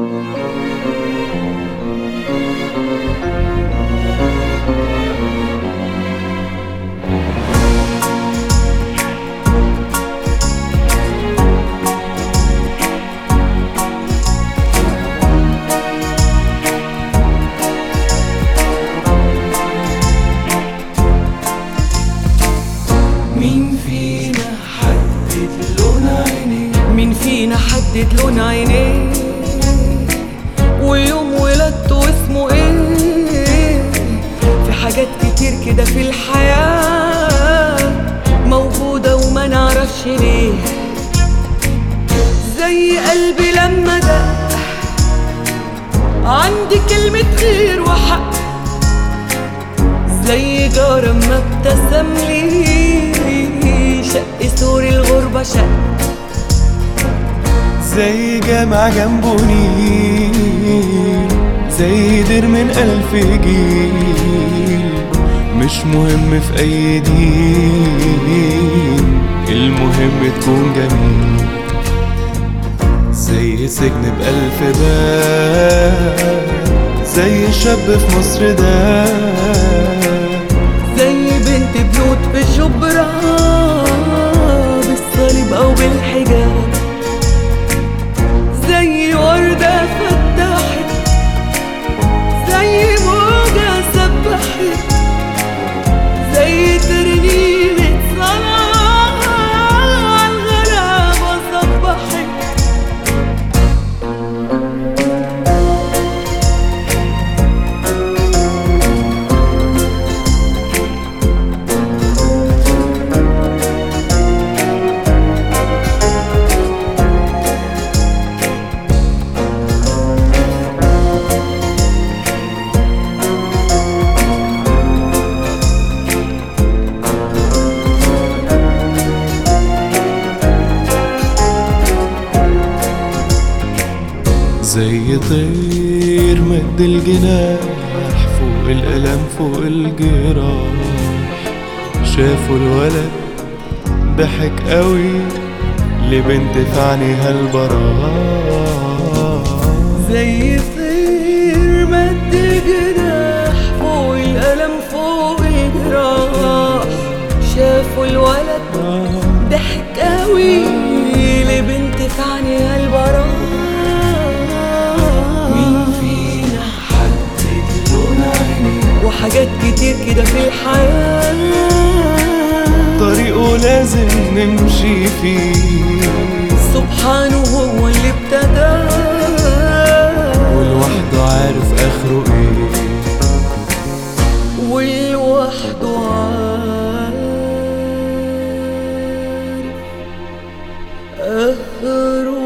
مين فينا حدد لون عينيه مين فينا حدد لون عينيه ويوم ولادته اسمه ايه في حاجات كتير كده في الحياة موجودة وما نعرفش ليه زي قلبي لما دق عندي كلمة خير وحق زي جار ما ابتسم لي شق سور الغربة شق زي جامع جنبه نيل زي دير من ألف جيل مش مهم في أي دين المهم تكون جميل زي سجن بألف باب زي شاب في مصر ده زي بنت بيوت في شبرا بالصليب او بالحجاب زي وردة فتحت زي موجة سبحت زي ترنيمة صلاة عالغلابة صبحت زي طير مد الجناح فوق الألم فوق الجراح شافوا الولد ضحك قوي لبنت في عينيها البراح زي طير مد جناح فوق الألم فوق الجراح شافوا الولد ضحك قوي لبنت في عينيها البراح مين فينا حدد لون عينيه وحاجات كتير كده في الحياة طريقه لازم نمشي فيه سبحانه هو اللي ابتدى ولوحده عارف آخره إيه ولوحده عارف آخره